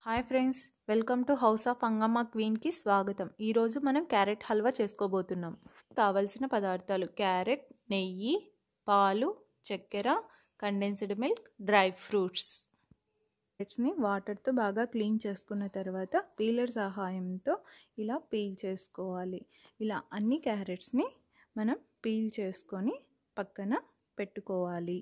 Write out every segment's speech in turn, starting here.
hi friends welcome to house of Angamma క్వీన్కి స్వాగతం ఈరోజు మనం క్యారెట్ హల్వా చేసుకోబోతున్నాం కావలసిన పదార్థాలు క్యారెట్ నెయ్యి పాలు చక్కెర కండెన్స్డ్ మిల్క్ డ్రై ఫ్రూట్స్ క్యారెట్స్ని వాటర్తో బాగా క్లీన్ చేసుకున్న తర్వాత పీలర్ సహాయంతో ఇలా పీల్ చేసుకోవాలి ఇలా అన్ని క్యారెట్స్ని మనం పీల్ చేసుకొని పక్కన పెట్టుకోవాలి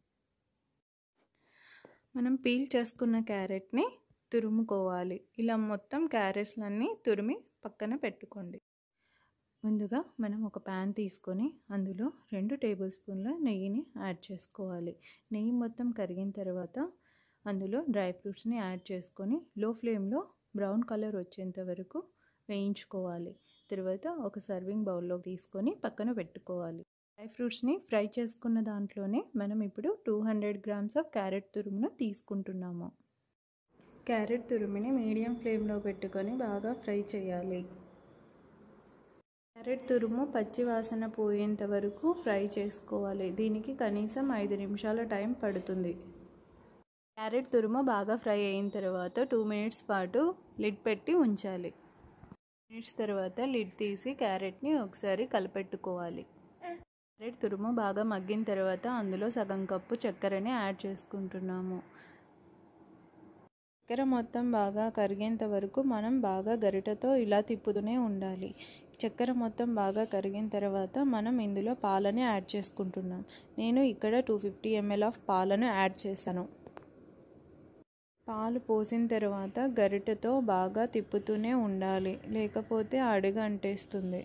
మనం పీల్ చేసుకున్న క్యారెట్ని తురుముకోవాలి ఇలా మొత్తం క్యారెట్స్లన్నీ తురిమి పక్కన పెట్టుకోండి ముందుగా మనం ఒక ప్యాన్ తీసుకొని అందులో రెండు టేబుల్ స్పూన్ల నెయ్యిని యాడ్ చేసుకోవాలి నెయ్యి మొత్తం కరిగిన తర్వాత అందులో డ్రై ఫ్రూట్స్ని యాడ్ చేసుకొని లో ఫ్లేమ్లో బ్రౌన్ కలర్ వచ్చేంత వరకు వేయించుకోవాలి తర్వాత ఒక సర్వింగ్ బౌల్లో తీసుకొని పక్కన పెట్టుకోవాలి డ్రై ఫ్రూట్స్ని ఫ్రై చేసుకున్న దాంట్లోనే మనం ఇప్పుడు two hundred grams of carrot తురుమును తీసుకుంటున్నాము క్యారెట్ తురుముని మీడియం ఫ్లేమ్లో పెట్టుకొని బాగా ఫ్రై చేయాలి క్యారెట్ తురుము పచ్చి వాసన పోయేంత వరకు ఫ్రై చేసుకోవాలి దీనికి కనీసం ఐదు నిమిషాల టైం పడుతుంది క్యారెట్ తురుము బాగా ఫ్రై అయిన తర్వాత టూ మినిట్స్ పాటు లిడ్ పెట్టి ఉంచాలి మినిట్స్ తర్వాత లిడ్ తీసి క్యారెట్ని ఒకసారి కలిపెట్టుకోవాలి క్యారెట్ తురుము బాగా మగ్గిన తర్వాత అందులో సగం కప్పు చక్కెరని యాడ్ చేసుకుంటున్నాము చక్కెర మొత్తం బాగా కరిగేంత వరకు మనం బాగా గరిటతో ఇలా తిప్పుతూనే ఉండాలి చక్కెర మొత్తం బాగా కరిగిన తర్వాత మనం ఇందులో పాలని యాడ్ చేసుకుంటున్నాం నేను ఇక్కడ టూ ఫిఫ్టీ ఎంఎల్ ఆఫ్ పాలను యాడ్ చేశాను పాలు పోసిన తర్వాత గరిటెతో బాగా తిప్పుతూనే ఉండాలి లేకపోతే అడుగు అంటేస్తుంది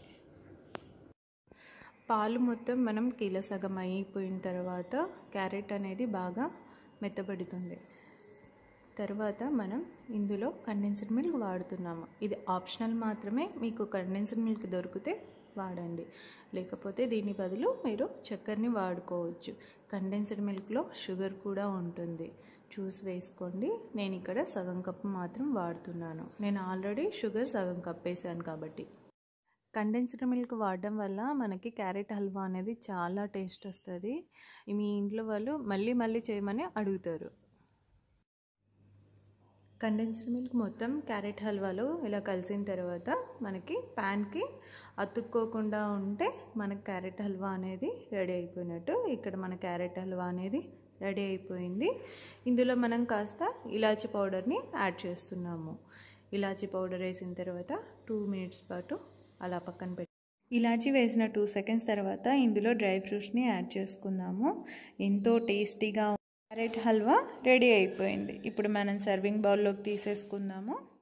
పాలు మొత్తం మనం కిలో సగం అయిపోయిన తర్వాత క్యారెట్ అనేది బాగా మెత్తబడుతుంది తర్వాత మనం ఇందులో కండెన్స్డ్ మిల్క్ వాడుతున్నాము ఇది ఆప్షనల్ మాత్రమే మీకు కండెన్స్డ్ మిల్క్ దొరికితే వాడండి లేకపోతే దీని బదులు మీరు చక్కెరని వాడుకోవచ్చు కండెన్స్డ్ మిల్క్లో షుగర్ కూడా ఉంటుంది చూసి వేసుకోండి నేను ఇక్కడ సగం కప్పు మాత్రం వాడుతున్నాను నేను ఆల్రెడీ షుగర్ సగం కప్ వేసాను కాబట్టి కండెన్స్డ్ మిల్క్ వాడడం వల్ల మనకి క్యారెట్ హల్వా అనేది చాలా టేస్ట్ వస్తుంది మీ ఇంట్లో వాళ్ళు మళ్ళీ మళ్ళీ చేయమని అడుగుతారు కండెన్స్డ్ మిల్క్ మొత్తం క్యారెట్ హల్వాలో ఇలా కలిసిన తర్వాత మనకి ప్యాన్కి అతుక్కోకుండా ఉంటే మనకి క్యారెట్ హల్వా అనేది రెడీ అయిపోయినట్టు ఇక్కడ మన క్యారెట్ హల్వా అనేది రెడీ అయిపోయింది ఇందులో మనం కాస్త ఇలాచీ పౌడర్ని యాడ్ చేస్తున్నాము ఇలాచీ పౌడర్ వేసిన తర్వాత టూ మినిట్స్ పాటు అలా పక్కన పెట్టి ఇలాచీ వేసిన టూ సెకండ్స్ తర్వాత ఇందులో డ్రై ఫ్రూట్స్ని యాడ్ చేసుకుందాము ఎంతో టేస్టీగా క్యారెట్ హల్వా రెడీ అయిపోయింది ఇప్పుడు మనం సర్వింగ్ బౌల్లోకి తీసేసుకుందాము